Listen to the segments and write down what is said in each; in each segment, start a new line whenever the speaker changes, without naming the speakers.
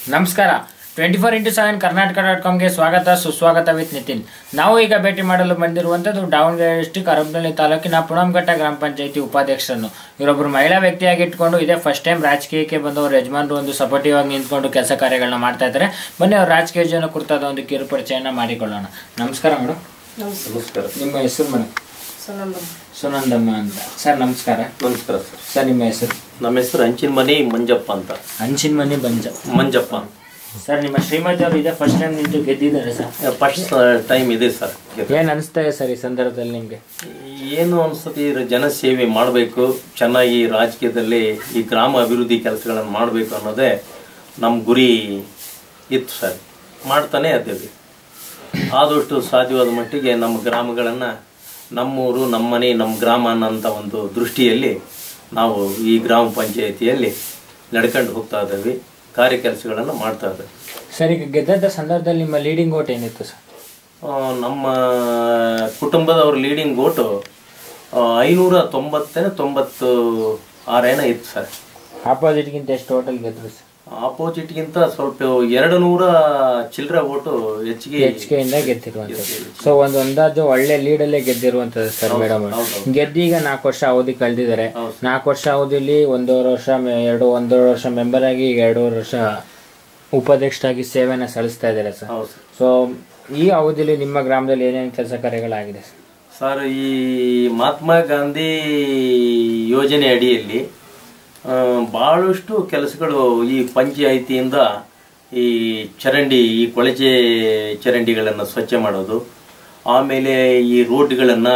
ನಮಸ್ಕಾರ twenty four into seven Karnataka dot ಕಾಮ್ಗೆ ಸ್ವಾಗತ ಸುಸ್ವಾಗತ ವಿತ್ ನಿತಿನ್ ನಾವು ಈಗ ಭೇಟಿ ಮಾಡಲು ಬಂದಿರುವಂಥದ್ದು ದಾವಣಗೆರೆ ಡಿಸ್ಟಿಕ್ ಅರಬನಹಳ್ಳಿ ತಾಲೂಕಿನ ಪುಣಂಘಟ್ಟ ಗ್ರಾಮ ಪಂಚಾಯತಿ ಉಪಾಧ್ಯಕ್ಷರನ್ನು ಇವರೊಬ್ಬರು ಮಹಿಳಾ ವ್ಯಕ್ತಿಯಾಗಿ ಇಟ್ಕೊಂಡು ಇದೇ ಫಸ್ಟ್ ಟೈಮ್ ರಾಜಕೀಯಕ್ಕೆ ಬಂದವರು ಯಜಮಾನರು ಒಂದು ಸಪೋರ್ಟಿವ್ ಆಗಿ ನಿಂತ್ಕೊಂಡು ಕೆಲಸ ಕಾರ್ಯಗಳನ್ನ ಮಾಡ್ತಾ ಇದ್ದಾರೆ ಬನ್ನಿ ಅವ್ರ ರಾಜಕೀಯ ಜನ ಕುರಿತಾದ ಒಂದು ಕಿರು ಪರಿಚಯನ ಮಾಡಿಕೊಳ್ಳೋಣ ನಮಸ್ಕಾರ ಮೇಡಮ್
ನಮಸ್ಕಾರ
ನಿಮ್ಮ ಹೆಸರು ಮೇಡಮ್
ಸುನಂದ
ಸುನಂದಮ್ಮ ಅಂತ ಸರ್ ನಮಸ್ಕಾರ
ನಮಸ್ಕಾರ ಸರ್
ಸರ್ ನಿಮ್ಮ ಹೆಸರು
ನಮ್ಮ ಹೆಸರು ಹಂಚಿನ ಮನೆ ಮಂಜಪ್ಪ ಅಂತ
ಹಂಚಿನ ಮನೆ ಬಂಜ
ಮಂಜಪ್ಪ
ಸರ್ ನಿಮ್ಮ ಶ್ರೀಮತಿ ಅವರು ಇದೇ ಫಸ್ಟ್ ಟೈಮ್ ನಿಂತು ಗೆದ್ದಿದ್ದಾರೆ ಸರ್
ಫಸ್ಟ್ ಟೈಮ್ ಇದೆ ಸರ್
ಏನ್ ಅನಿಸ್ತಾ ಇದೆ ಸರ್ ಈ ಸಂದರ್ಭದಲ್ಲಿ ನಿಮ್ಗೆ
ಏನು ಅನ್ಸತಿ ಜನಸೇವೆ ಮಾಡಬೇಕು ಚೆನ್ನಾಗಿ ರಾಜಕೀಯದಲ್ಲಿ ಈ ಗ್ರಾಮ ಅಭಿವೃದ್ಧಿ ಕೆಲಸಗಳನ್ನು ಮಾಡಬೇಕು ಅನ್ನೋದೇ ನಮ್ಮ ಗುರಿ ಇತ್ತು ಸರ್ ಮಾಡ್ತಾನೆ ಇದ್ದೇವೆ ಆದಷ್ಟು ಸಾಧ್ಯವಾದ ಮಟ್ಟಿಗೆ ನಮ್ಮ ಗ್ರಾಮಗಳನ್ನು ನಮ್ಮೂರು ನಮ್ಮ ಮನೆ ನಮ್ಮ ಗ್ರಾಮ ಅನ್ನೋಂಥ ಒಂದು ದೃಷ್ಟಿಯಲ್ಲಿ ನಾವು ಈ ಗ್ರಾಮ ಪಂಚಾಯಿತಿಯಲ್ಲಿ ನಡ್ಕೊಂಡು ಹೋಗ್ತಾ ಇದ್ದೇವೆ ಕಾರ್ಯ ಕೆಲಸಗಳನ್ನು ಮಾಡ್ತಾ ಇದ್ದೇವೆ
ಸರ್ ಈಗ ಗೆದ್ದಂತ ಸಂದರ್ಭದಲ್ಲಿ ನಿಮ್ಮ ಲೀಡಿಂಗ್ ಓಟ್ ಏನಿತ್ತು ಸರ್
ಆ, ನಮ್ಮ ಕುಟುಂಬದವ್ರ ಲೀಡಿಂಗ್ ಓಟು ಐನೂರ ತೊಂಬತ್ತೇನೋ ತೊಂಬತ್ತು ಆರೇನೋ ಇತ್ತು ಸರ್
ಆಪೋಸಿಟ್ಗಿಂತ ಎಷ್ಟು ಟೋಟಲ್ ಗೆದ್ರು ಸರ್
ಆಪೋಸಿಟ್ಗಿಂತ ಸ್ವಲ್ಪ ಎರಡು ನೂರ ಚಿಲ್ಲರೆ ಓಟು ಹೆಚ್ಚಿಗೆ
ಇಂದ ಗೆದ್ದಿರುವಂಥದ್ದು ಸೊ ಒಂದು ಅಂದಾಜು ಒಳ್ಳೆ ಲೀಡಲ್ಲೇ ಗೆದ್ದಿರುವಂಥದ್ದು ಸರ್ ಮೇಡಮ್ ಗೆದ್ದೀಗ ನಾಲ್ಕು ವರ್ಷ ಅವಧಿ ಕಳೆದಿದ್ದಾರೆ ನಾಲ್ಕು ವರ್ಷ ಅವಧಿಯಲ್ಲಿ ಒಂದೂವರೆ ವರ್ಷ ಮೆ- ಎರಡು ಒಂದೂವರೆ ವರ್ಷ ಮೆಂಬರ್ ಆಗಿ ಈಗ ಎರಡೂವರೆ ವರ್ಷ ಉಪಾಧ್ಯಕ್ಷರಾಗಿ ಸೇವೆನ ಸಲ್ಲಿಸ್ತಾ ಇದ್ದಾರೆ ಸರ್
ಹೌದು ಸರ್
ಸೊ ಈ ಅವಧಿಯಲ್ಲಿ ನಿಮ್ಮ ಗ್ರಾಮದಲ್ಲಿ ಏನೇನು ಕೆಲಸ ಕಾರ್ಯಗಳಾಗಿದೆ ಸರ್
ಸರ್ ಈ ಮಹಾತ್ಮ ಗಾಂಧಿ ಯೋಜನೆ ಅಡಿಯಲ್ಲಿ ಆ, ಭಾಳಷ್ಟು ಕೆಲಸಗಳು ಈ ಪಂಚಾಯಿತಿಯಿಂದ ಈ ಚರಂಡಿ ಈ ಕೊಳಚೆ ಚರಂಡಿಗಳನ್ನು ಸ್ವಚ್ಛ ಮಾಡೋದು ಆಮೇಲೆ ಈ ರೋಡ್ಗಳನ್ನು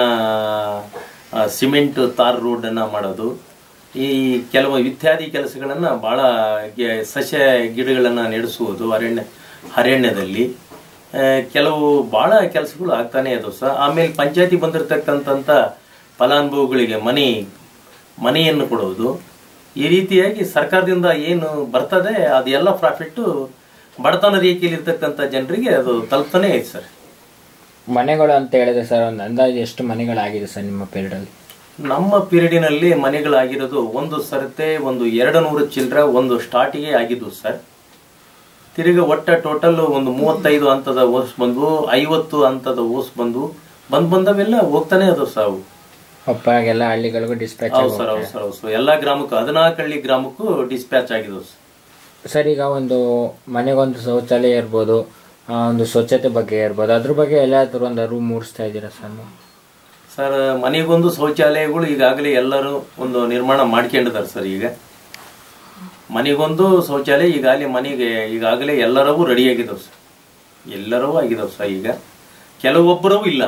ಸಿಮೆಂಟ್ ತಾರ್ ರೋಡನ್ನು ಮಾಡೋದು ಈ ಕೆಲವು ಇತ್ಯಾದಿ ಕೆಲಸಗಳನ್ನು ಭಾಳ ಗೆ- ಸಸ್ಯ ಗಿಡಗಳನ್ನು ನೆಡೆಸುವುದು ಅರಣ್ಯ ಅರಣ್ಯದಲ್ಲಿ ಆ, ಕೆಲವು ಭಾಳ ಕೆಲಸಗಳು ಆಗ್ತಾನೆ ಇದಾವೆ ಸರ್ ಆಮೇಲೆ ಪಂಚಾಯತಿ ಬಂದಿರತಕ್ಕಂಥ ಫಲಾನುಭವಿಗಳಿಗೆ ಮನೆ ಮನೆಯನ್ನು ಕೊಡುವುದು ಈ ರೀತಿಯಾಗಿ ಸರ್ಕಾರದಿಂದ ಏನು ಬರ್ತದೆ ಅದೆಲ್ಲ ಪ್ರಾಫಿಟ್ಟು ಬಡತನ ರೇಖೆಯಲ್ಲಿ ಇರ್ತಕ್ಕಂಥ ಜನರಿಗೆ ಅದು ತಲುಪ್ತಾನೆ ಐತೆ ಸರ್
ಮನೆಗಳು ಅಂತ ಹೇಳಿದ್ರೆ ಸರ್ ಒಂದು ಅಂದಾಜು ಎಷ್ಟು ಮನೆಗಳಾಗಿದೆ ಸರ್ ನಿಮ್ಮ ಪೀರಿಯಡಲ್ಲಿ
ನಮ್ಮ ಪೀರಿಯಡಿನಲ್ಲಿ ಮನೆಗಳಾಗಿರೋದು ಒಂದು ಸರತೆ ಒಂದು ಎರಡು ನೂರು ಚಿಲ್ಲರೆ ಒಂದು ಸ್ಟಾರ್ಟಿಗೆ ಆಗಿದ್ವು ಸರ್ ತಿರುಗಿ ಒಟ್ಟ ಟೋಟಲ್ ಒಂದು ಮೂವತ್ತೈದು ಹಂತದ ಓಸ್ ಬಂದ್ವು ಐವತ್ತು ಹಂತದ ಓಸ್ ಬಂದ್ವು ಬಂದ್ ಬಂದವೆಲ್ಲ ಹೋಗ್ತಾನೆ ಅದು ಸಾವು
ಒಪ್ಪಾಗೆಲ್ಲ ಹಳ್ಳಿಗಳಿಗೂ ಡಿಸ್ಪ್ಯಾಚ್
ಹೌದು ಸರ್ ಹೌದು ಸರ್ ಹೌದು ಸರ್ ಎಲ್ಲ ಗ್ರಾಮಕ್ಕೂ ಹದಿನಾಲ್ಕು ಹಳ್ಳಿ ಗ್ರಾಮಕ್ಕೂ ಡಿಸ್ಪ್ಯಾಚ್ ಆಗಿದ್ವು ಸರ್
ಸರ್ ಈಗ ಒಂದು ಮನೆಗೊಂದು ಶೌಚಾಲಯ ಇರ್ಬೋದು ಆ, ಒಂದು ಸ್ವಚ್ಛತೆ ಬಗ್ಗೆ ಇರ್ಬೋದು ಅದ್ರ ಬಗ್ಗೆ ಎಲ್ಲಾದ್ರೂ ಒಂದು ಅರಿವು ಮೂಡಿಸ್ತಾ ಇದ್ದೀರಾ ಸರ್ ನೀವು?
ಸರ್ ಮನೆಗೊಂದು ಶೌಚಾಲಯಗಳು ಈಗಾಗಲೇ ಎಲ್ಲರೂ ಒಂದು ನಿರ್ಮಾಣ ಮಾಡ್ಕೊಂಡಿದ್ದಾರೆ ಸರ್ ಈಗ ಮನೆಗೊಂದು ಶೌಚಾಲಯ ಈಗಾಗಲೇ ಮನೆಗೆ ಈಗಾಗಲೇ ಎಲ್ಲರವೂ ರೆಡಿಯಾಗಿದ್ದಾವೆ ಸರ್ ಎಲ್ಲರವೂ ಆಗಿದ್ದಾವೆ ಸರ್ ಈಗ ಕೆಲವೊಬ್ಬರೂ ಇಲ್ಲ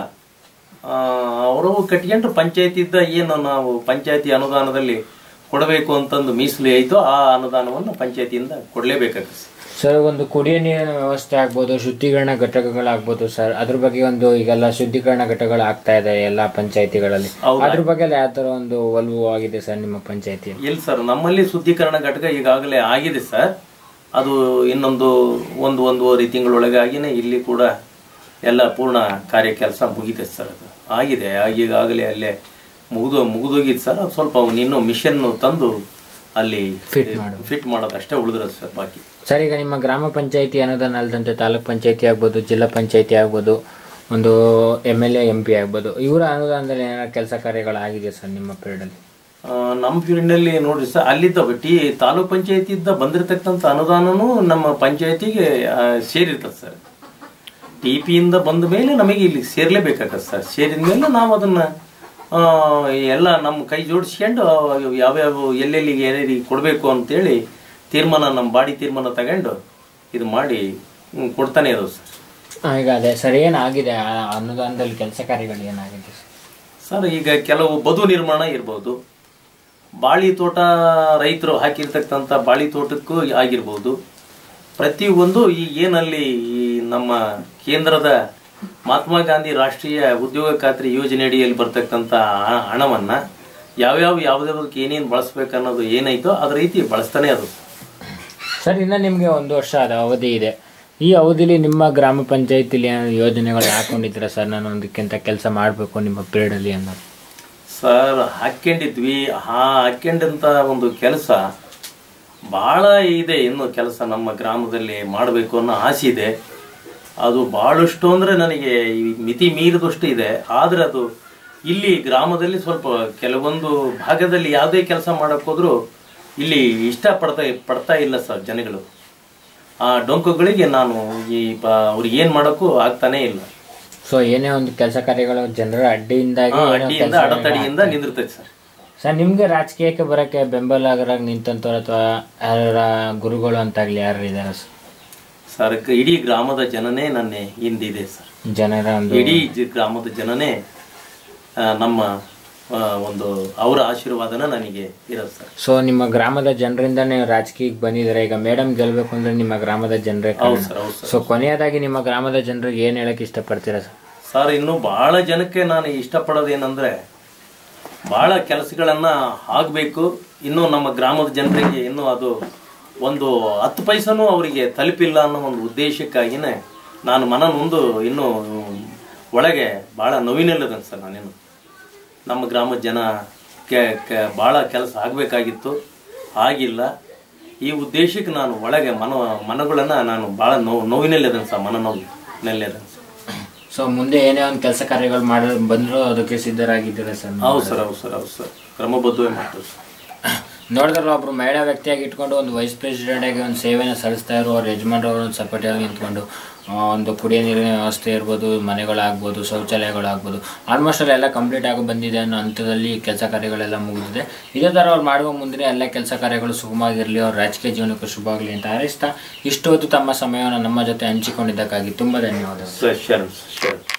ಅವರು ಕಟ್ಕೊಂಡು ಪಂಚಾಯತಿದ್ದ ಏನು ನಾವು ಪಂಚಾಯತಿ ಅನುದಾನದಲ್ಲಿ ಕೊಡಬೇಕು ಅಂತಂದು ಮೀಸಲು ಐತೋ ಆ ಅನುದಾನವನ್ನು ಪಂಚಾಯತಿಯಿಂದ ಕೊಡಲೇಬೇಕಾಗುತ್ತೆ ಸರ್
ಸರ್ ಒಂದು ಕುಡಿಯೋ ನೀರಿನ ವ್ಯವಸ್ಥೆ ಆಗ್ಬೋದು ಶುದ್ಧೀಕರಣ ಘಟಕಗಳಾಗ್ಬೋದು ಸರ್ ಅದ್ರ ಬಗ್ಗೆ ಒಂದು ಈಗೆಲ್ಲ ಶುದ್ಧೀಕರಣ ಘಟಕಗಳು ಆಗ್ತಾ ಇದೆ ಎಲ್ಲ ಪಂಚಾಯತಿಗಳಲ್ಲಿ
ಹೌದಾ?
ಅದ್ರ ಬಗ್ಗೆ ಎಲ್ಲ ಯಾವ ಥರ ಒಂದು ಒಲವು ಆಗಿದೆ ಸರ್ ನಿಮ್ಮ ಪಂಚಾಯತಿ
ಇಲ್ಲ ಸರ್ ನಮ್ಮಲ್ಲಿ ಶುದ್ಧೀಕರಣ ಘಟಕ ಈಗಾಗಲೇ ಆಗಿದೆ ಸರ್ ಅದು ಇನ್ನೊಂದು ಒಂದು ಒಂದೂವರೆ ತಿಂಗಳೊಳಗಾಗಿನೇ ಇಲ್ಲಿ ಕೂಡ ಎಲ್ಲ ಪೂರ್ಣ ಕಾರ್ಯ ಕೆಲಸ ಮುಗಿದೆ ಸರ್ ಅದು ಆಗಿದೆ ಈಗಾಗಲೇ ಅಲ್ಲೇ ಮುಗಿದು ಮುಗಿದೋಗಿದ್ದು ಸರ್ ಅದು ಸ್ವಲ್ಪ ಅವ್ನು ಇನ್ನೂ ಮಿಷನ್ ತಂದು ಅಲ್ಲಿ
Fit ಮಾಡೋದು.
ಫಿಟ್ ಮಾಡೋದಷ್ಟೇ ಉಳಿದ್ರೆ ಸರ್ ಬಾಕಿ
ಸರ್ ಈಗ ನಿಮ್ಮ ಗ್ರಾಮ ಪಂಚಾಯತಿ ಅನುದಾನ ಅಲ್ಲದಂತೆ ತಾಲೂಕ್ ಪಂಚಾಯತಿ ಆಗ್ಬೋದು ಜಿಲ್ಲಾ ಪಂಚಾಯತಿ ಆಗ್ಬೋದು ಒಂದು M L A M P ಆಗ್ಬೋದು ಇವರ ಅನುದಾನದಲ್ಲಿ ಏನಾದ್ರು ಕೆಲಸ ಕಾರ್ಯಗಳಾಗಿದೆ ಸರ್ ನಿಮ್ಮ ಪೀರಿಯಡಲ್ಲಿ
ಆ, ನಮ್ಮ ಫೀಲ್ಡ್ನಲ್ಲಿ ನೋಡ್ರಿ ಸರ್ ಅಲ್ಲಿದ್ದ ಟಿ ತಾಲೂಕ್ ಪಂಚಾಯತಿಯಿಂದ ಬಂದಿರತಕ್ಕಂಥ ಅನುದಾನನೂ ನಮ್ಮ ಪಂಚಾಯತಿಗೆ ಆ, ಸೇರಿರ್ತದೆ ಸರ್ ಟಿ ಪಿಯಿಂದ ಬಂದ ಮೇಲೆ ನಮಗೆ ಇಲ್ಲಿ ಸೇರ್ಲೇಬೇಕಾಗತ್ತೆ ಸರ್ ಸೇರಿದ ಮೇಲೆ ನಾವು ಅದನ್ನ ಆ, ಎಲ್ಲ ನಮ್ಮ ಕೈ ಜೋಡಿಸ್ಕೊಂಡು ಯಾವ್ಯಾವ ಎಲ್ಲೆಲ್ಲಿಗೆ ಏನೇರಿಗೆ ಕೊಡಬೇಕು ಅಂತೇಳಿ ತೀರ್ಮಾನ ನಮ್ಮ ಬಾಡಿ ತೀರ್ಮಾನ ತಗೊಂಡು ಇದು ಮಾಡಿ ಹ್ಮ್, ಕೊಡ್ತಾನೆ ಇರೋದು ಸರ್
ಆ, ಈಗ ಅದೇ ಸರ್ ಏನಾಗಿದೆ ಆ ಅನುದಾನದಲ್ಲಿ ಕೆಲಸ ಕಾರ್ಯಗಳು ಏನಾಗಿದೆ ಸರ್
ಸರ್ ಈಗ ಕೆಲವು ಬದು ನಿರ್ಮಾಣ ಇರ್ಬೋದು ಬಾಳಿ ತೋಟ ರೈತರು ಹಾಕಿರ್ತಕ್ಕಂಥ ಬಾಳಿ ತೋಟಕ್ಕೂ ಆಗಿರ್ಬೋದು ಪ್ರತಿಯೊಂದು ಈ ಏನಲ್ಲಿ ಈ ನಮ್ಮ ಕೇಂದ್ರದ ಮಹಾತ್ಮ ಗಾಂಧಿ ರಾಷ್ಟ್ರೀಯ ಉದ್ಯೋಗ ಖಾತ್ರಿ ಯೋಜನೆ ಅಡಿಯಲ್ಲಿ ಬರ್ತಕ್ಕಂಥ ಹ- ಹಣವನ್ನ ಯಾವ್ಯಾವ ಯಾವ್ದಾವ್ದಕ್ಕೆ ಏನೇನು ಬಳಸ್ಬೇಕನ್ನೋದು ಏನೈತೋ ಅದ ರೀತಿ ಬಳಸ್ತಾನೆ ಅದು
ಸರ್ ಇನ್ನು ನಿಮಗೆ ಒಂದು ವರ್ಷ ಅದ ಅವಧಿ ಇದೆ ಈ ಅವಧಿಲಿ ನಿಮ್ಮ ಗ್ರಾಮ ಪಂಚಾಯತಿಲಿ ಏನಾದ್ರು ಯೋಜನೆಗಳು ಹಾಕೊಂಡಿದ್ದೀರಾ ಸರ್ ನಾನು ಒಂದಕ್ಕಿಂತ ಕೆಲಸ ಮಾಡಬೇಕು ನಿಮ್ಮ ಪೀರಿಯಡಲ್ಲಿ ಅನ್ನೋದು
ಸರ್ ಹಾಕ್ಕೊಂಡಿದ್ವಿ ಆ ಹಾಕ್ಕೊಂಡಂತ ಒಂದು ಕೆಲಸ ಭಾಳ ಇದೆ ಇನ್ನು ಕೆಲಸ ನಮ್ಮ ಗ್ರಾಮದಲ್ಲಿ ಮಾಡಬೇಕು ಅನ್ನೋ ಆಸೆ ಇದೆ ಅದು ಭಾಳಷ್ಟು ಅಂದರೆ ನನಗೆ ಈ ಮಿತಿ ಮೀರಿದಷ್ಟು ಇದೆ ಆದರೆ ಅದು ಇಲ್ಲಿ ಗ್ರಾಮದಲ್ಲಿ ಸ್ವಲ್ಪ ಕೆಲವೊಂದು ಭಾಗದಲ್ಲಿ ಯಾವುದೇ ಕೆಲಸ ಮಾಡೋಕ್ಕೋದ್ರೂ ಇಲ್ಲಿ ಇಷ್ಟಪಡ್ತಾ ಪಡ್ತಾ ಇಲ್ಲ ಸರ್ ಜನಗಳು ಆ ಡೊಂಕುಗಳಿಗೆ ನಾನು ಈ ಪ ಅವ್ರಿಗೆ ಏನು ಮಾಡೋಕ್ಕೂ ಆಗ್ತಾನೇ ಇಲ್ಲ
ಸೊ ಏನೇ ಒಂದು ಕೆಲಸ ಕಾರ್ಯಗಳು ಜನರ ಅಡ್ಡಿಯಿಂದಾಗಿ
ಆ
ಏನೋ
ಅಡ್ಡಿಯಿಂದ
ಕೆಲ್ಸ
ಅಡೆತಡೆಯಿಂದ ನಿಂದಿರ್ತೈತೆ ಸರ್
ಸರ್ ನಿಮ್ಗೆ ರಾಜಕೀಯಕ್ಕೆ ಬರಕ್ಕೆ ಬೆಂಬಲಗರಾಗಿ ನಿಂತಂತವ್ರು ಅಥವಾ ಯಾರ ಗುರುಗಳು ಅಂತಾಗ್ಲಿ ಯಾರು ಇದಾರೆ ಸರ್
ಸರ್ ಇಡೀ ಗ್ರಾಮದ ಜನನೇ ನನ್ನ ಹಿಂದಿದೆ ಸರ್
ಜನರ ಒಂದು
ಇಡೀ ಜ- ಗ್ರಾಮದ ಜನನೇ ಆ, ನಮ್ಮ ಆ, ಒಂದು ಅವರ ಆಶೀರ್ವಾದನ ನನಗೆ ಇರೋದು ಸರ್
ಸೊ ನಿಮ್ಮ ಗ್ರಾಮದ ಜನರಿಂದಾನೇ ರಾಜಕೀಯಕ್ಕೆ ಬಂದಿದ್ದಾರೆ ಈಗ ಮೇಡಮ್ ಗೆಲ್ಬೇಕು ಅಂದ್ರೆ ನಿಮ್ಮ ಗ್ರಾಮದ ಜನರೇ
ಹೌದು ಸರ್ ಹೌದು ಸರ್
ಸೊ ಕೊನೆಯದಾಗಿ ನಿಮ್ಮ ಗ್ರಾಮದ ಜನರಿಗೆ ಏನ್ ಹೇಳಕ್ ಇಷ್ಟಪಡ್ತೀರಾ ಸರ್
ಸರ್ ಇನ್ನು ಬಹಳ ಜನಕ್ಕೆ ನಾನು ಇಷ್ಟಪಡೋದೇನೆಂದ್ರೆ ಬಹಳ ಕೆಲಸಗಳನ್ನ ಆಗಬೇಕು ಇನ್ನು ನಮ್ಮ ಗ್ರಾಮದ ಜನರಿಗೆ ಇನ್ನು ಅದು ಒಂದು ಹತ್ತು ಪೈಸನೂ ಅವರಿಗೆ ತಲುಪಿಲ್ಲ ಅನ್ನೋ ಒಂದು ಉದ್ದೇಶಕ್ಕಾಗಿನೇ ನಾನು ಮನ ನೊಂದು ಇನ್ನೂ ಒಳಗೆ ಬಹಳ ನೋವಿನಲ್ಲದನ್ ಸರ್ ನಾನೇನು ನಮ್ಮ ಗ್ರಾಮದ ಜನ ಕೆ ಕೆ ಭಾಳ ಕೆಲಸ ಆಗಬೇಕಾಗಿತ್ತು ಆಗಿಲ್ಲ ಈ ಉದ್ದೇಶಕ್ಕೆ ನಾನು ಒಳಗೆ ಮನ ಮನಗಳನ್ನು ನಾನು ಭಾಳ ನೋವು ನೋವಿನಲ್ಲಿದ್ದೇನೆ ಸರ್ ಮನ ನೋವಿನಲ್ಲಿದ್ದೇನೆ ಸರ್
ಸೊ ಮುಂದೆ ಏನೇ ಒಂದು ಕೆಲಸ ಕಾರ್ಯಗಳು ಮಾಡ ಬಂದ್ರು ಅದಕ್ಕೆ ಸಿದ್ಧರಾಗಿದ್ದೀರಾ ಸರ್ ನೀವು?
ಹೌದು ಸರ್ ಹೌದು ಸರ್ ಹೌದು ಸರ್ ಕ್ರಮಬದ್ಧವೇ ಮಾಡ್ತೀವಿ ಸರ್
ನೋಡಿದ್ರಲ್ಲ ಒಬ್ರು ಮಹಿಳಾ ವ್ಯಕ್ತಿಯಾಗಿ ಇಟ್ಕೊಂಡು ಒಂದು ವೈಸ್ ಪ್ರೆಸಿಡೆಂಟ್ ಆಗಿ ಒಂದು ಸೇವೆನ ಸಲ್ಲಿಸ್ತಾ ಇರೋ ಅವ್ರ ಯಜಮಾನ್ರವ್ರು ಒಂದು ಸಪೋರ್ಟಿಯಾಗಿ ನಿಂತ್ಕೊಂಡು ಆ, ಒಂದು ಕುಡಿಯೋ ನೀರಿನ ವ್ಯವಸ್ಥೆ ಇರ್ಬೋದು ಮನೆಗಳಾಗ್ಬೋದು ಶೌಚಾಲಯಗಳಾಗ್ಬೋದು ಆಲ್ಮೋಸ್ಟ್ ಅಲ್ಲೆಲ್ಲ ಕಂಪ್ಲೀಟ್ ಆಗಿ ಬಂದಿದೆ ಅನ್ನೋ ಹಂತದಲ್ಲಿ ಕೆಲಸ ಕಾರ್ಯಗಳೆಲ್ಲ ಮುಗಿದಿದೆ ಇದೇ ಥರ ಅವ್ರು ಮಾಡುವ ಮುಂದಿನ ಎಲ್ಲ ಕೆಲಸ ಕಾರ್ಯಗಳು ಸುಗಮವಾಗಿರಲಿ ಅವ್ರ ರಾಜಕೀಯ ಜೀವನಕ್ಕೂ ಶುಭ ಆಗಲಿ ಅಂತ ಹಾರೈಸ್ತಾ ಇಷ್ಟು ಹೊತ್ತು ತಮ್ಮ ಸಮಯವನ್ನು ನಮ್ಮ ಜೊತೆ ಹಂಚಿಕೊಂಡಿದ್ದಕ್ಕಾಗಿ ತುಂಬ ಧನ್ಯವಾದಗಳು
ಸರ್ ಶರಣ್ ಶರಣ್